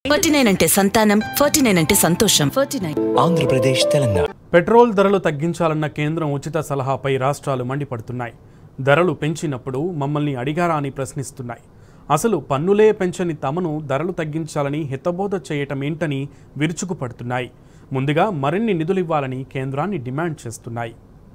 forty nine అంటే సంతానం forty nine అంటే సంతోషం forty nine Andhra Pradesh Telangana petrol ధరలు తగ్గించాలన్న కేంద్రం ఉచిత సలహాపై రాష్ట్రాలు మండిపడుతున్నాయి ధరలు పెంచినప్పుడు మమ్మల్ని అడిగారా అని ప్రశ్నిస్తున్నాయి అసలు పన్నులే పెంచని తమను ధరలు తగ్గించాలని హితబోధ చేయటం ఏంటని విరుచుకుపడుతున్నాయి ముందుగా మరిన్ని నిధులివ్వాలని కేంద్రాన్ని డిమాండ్ చేస్తున్నాయి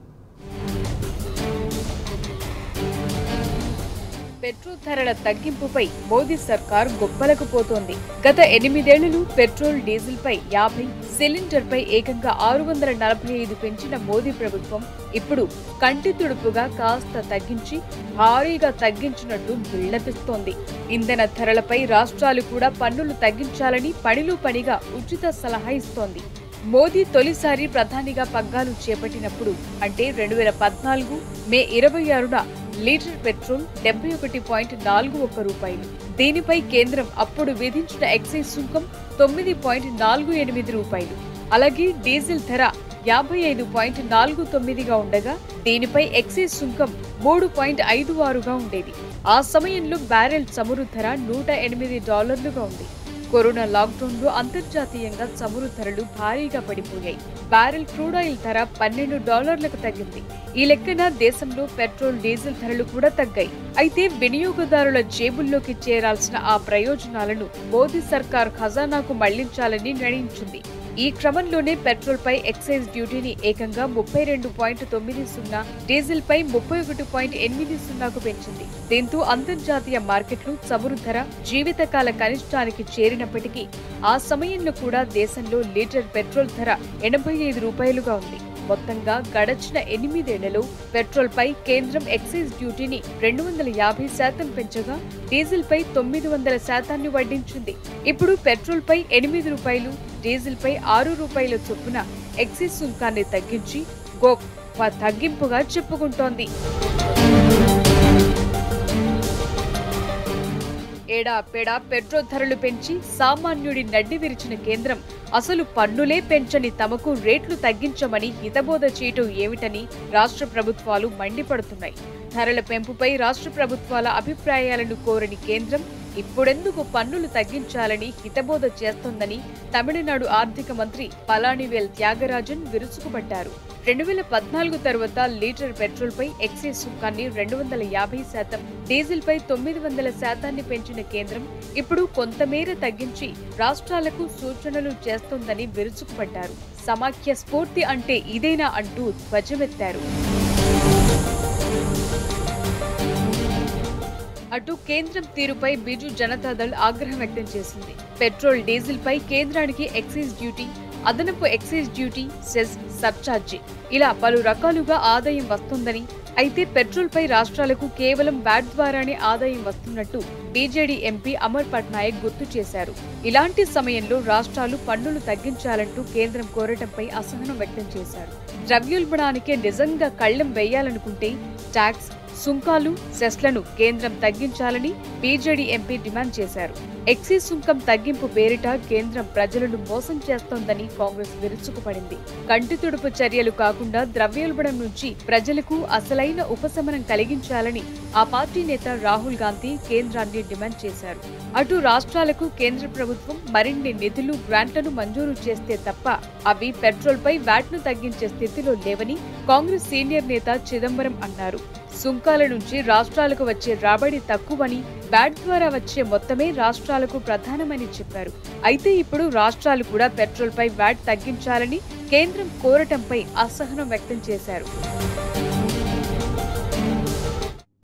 పెట్రోల్ ధరల తగ్గింపుపై మోదీ సర్కార్ గొప్పలకు పోతోంది గత ఎనిమిదేళ్లలో పెట్రోల్ డీజిల్ పై యాభై సిలిండర్ పై ఏకంగా ఆరు వందల నలభై ఐదు పెంచిన మోదీ ప్రభుత్వం ఇప్పుడు కంటి తుడుపుగా కాస్త తగ్గించి భారీగా తగ్గించినట్టు బిళ్లతిస్తోంది ఇంధన ధరలపై రాష్ట్రాలు కూడా పన్నులు తగ్గించాలని పనిలో పనిగా ఉచిత సలహా ఇస్తోంది మోదీ తొలిసారి ప్రధానిగా పగ్గాలు చేపట్టినప్పుడు అంటే రెండు వేల పద్నాలుగు మే ఇరవై ఆరున లీటర్ పెట్రోల్ డెబ్బై ఒకటి పాయింట్ నాలుగు ఒక్క రూపాయలు దీనిపై కేంద్రం అప్పుడు విధించిన ఎక్సైజ్ సుంకం తొమ్మిది పాయింట్ నాలుగు ఎనిమిది రూపాయలు అలాగే డీజిల్ ధర యాభై ఐదు పాయింట్ నాలుగు తొమ్మిదిగా ఉండగా దీనిపై ఎక్సైజ్ సుంకం మూడు పాయింట్ ఐదు ఆరుగా ఉండేది ఆ సమయంలో బ్యారెల్ చమురు ధర నూట ఎనిమిది డాలర్లుగా ఉంది కరోనా లాక్డౌన్ లో అంతర్జాతీయంగా చమురు ధరలు భారీగా పడిపోయాయి బ్యారెల్ క్రూడ్ ఆయిల్ ధర పన్నెండు డాలర్లకు తగ్గింది ఈ లెక్కన దేశంలో పెట్రోల్ డీజిల్ ధరలు కూడా తగ్గాయి అయితే వినియోగదారుల జేబుల్లోకి చేరాల్సిన ఆ ప్రయోజనాలను మోదీ సర్కార్ ఖజానాకు మళ్లించాలని నిర్ణయించింది ఈ క్రమంలోనే పెట్రోల్ పై ఎక్సైజ్ డ్యూటీని ఏకంగా ముప్పై రెండు పాయింట్ తొమ్మిది సున్నా డీజిల్ పై ముప్పై ఒకటి పాయింట్ ఎనిమిది సున్నాకు పెంచింది దీంతో అంతర్జాతీయ మార్కెట్లు చమురు ధర జీవితకాల కనిష్టానికి చేరినప్పటికీ ఆ సమయంలో కూడా దేశంలో లీటర్ పెట్రోల్ ధర ఎనభై ఐదు రూపాయలుగా ఉంది మొత్తంగా గడచిన ఎనిమిదేళ్లలో పెట్రోల్ పై కేంద్రం ఎక్సైజ్ డ్యూటీని రెండు వందల యాభై శాతం పెంచగా డీజిల్ పై తొమ్మిది వందల శాతాన్ని వడ్డించింది ఇప్పుడు పెట్రోల్ పై ఎనిమిది రూపాయలు డీజిల్ పై ఆరు రూపాయల చొప్పున ఎక్సైజ్ సుంకాన్ని తగ్గించి గొప్ప తగ్గింపుగా చెప్పుకుంటోంది ఏడా పేడా పెట్రోల్ ధరలు పెంచి సామాన్యుడి నడ్డి విరిచిన కేంద్రం అసలు పన్నులే పెంచని తమకు రేట్లు తగ్గించమని హితబోధ చేయటం ఏమిటని రాష్ట్ర ప్రభుత్వాలు మండిపడుతున్నాయి ధరల పెంపుపై రాష్ట్ర ప్రభుత్వాల అభిప్రాయాలను కోరని కేంద్రం ఇప్పుడెందుకు పన్నులు తగ్గించాలని హితబోధ చేస్తోందని తమిళనాడు ఆర్థిక మంత్రి పలానివేల్ త్యాగరాజన్ విరుచుకుపడ్డారు రెండు వేల పద్నాలుగు తర్వాత లీటర్ పెట్రోల్ పై ఎక్సైజ్ సుంకాన్ని రెండు వందల యాభై శాతం డీజిల్ పై తొమ్మిది వందల శాతాన్ని పెంచిన కేంద్రం ఇప్పుడు కొంతమేర తగ్గించి రాష్ట్రాలకు సూచనలు చేస్తోందని విరుచుకుపడ్డారు సమాఖ్య స్ఫూర్తి అంటే ఇదేనా అంటూ ధ్వజమెత్తారు అటు కేంద్రం తీరుపై బిజు జనతాదళ్ ఆగ్రహం వ్యక్తం చేసింది పెట్రోల్ డీజిల్ పై కేంద్రానికి ఎక్సైజ్ డ్యూటీ అదనపు ఎక్సైజ్ డ్యూటీ సెస్ సర్చార్జీ ఇలా పలు రకాలుగా ఆదాయం వస్తుందని అయితే పెట్రోల్ పై రాష్ట్రాలకు కేవలం వ్యాట్ ద్వారానే ఆదాయం వస్తున్నట్టు బీజేడీ ఎంపీ అమర్ పట్నాయక్ గుర్తు చేశారు ఇలాంటి సమయంలో రాష్ట్రాలు పన్నులు తగ్గించాలంటూ కేంద్రం కోరటంపై అసహనం వ్యక్తం చేశారు ద్రవ్యోల్బణానికే నిజంగా కళ్లెం వేయాలనుకుంటే ట్యాక్స్ సుంకాలు సెస్లను కేంద్రం తగ్గించాలని బీజేడీ ఎంపీ డిమాండ్ చేశారు ఎక్సైజ్ సుంకం తగ్గింపు పేరిట కేంద్రం ప్రజలను మోసం చేస్తోందని కాంగ్రెస్ విరుచుకుపడింది కంటి తుడుపు చర్యలు కాకుండా ద్రవ్యోల్బణం నుంచి ప్రజలకు అసలైన ఉపశమనం కలిగించాలని ఆ పార్టీ నేత రాహుల్ గాంధీ కేంద్రాన్ని డిమాండ్ చేశారు అటు రాష్ట్రాలకు కేంద్ర ప్రభుత్వం మరిన్ని నిధులు గ్రాంట్లను మంజూరు చేస్తే తప్ప అవి పెట్రోల్ పై వ్యాట్ను తగ్గించే స్థితిలో లేవని కాంగ్రెస్ సీనియర్ నేత చిదంబరం అన్నారు సుంకాల నుంచి రాష్ట్రాలకు వచ్చే రాబడి తక్కువని బ్యాట్ ద్వారా వచ్చే మొత్తమే రాష్ట్రాలకు ప్రధానమని చెప్పారు అయితే ఇప్పుడు రాష్ట్రాలు కూడా పెట్రోల్ పై వ్యాట్ తగ్గించాలని కేంద్రం కోరటంపై అసహనం వ్యక్తం చేశారు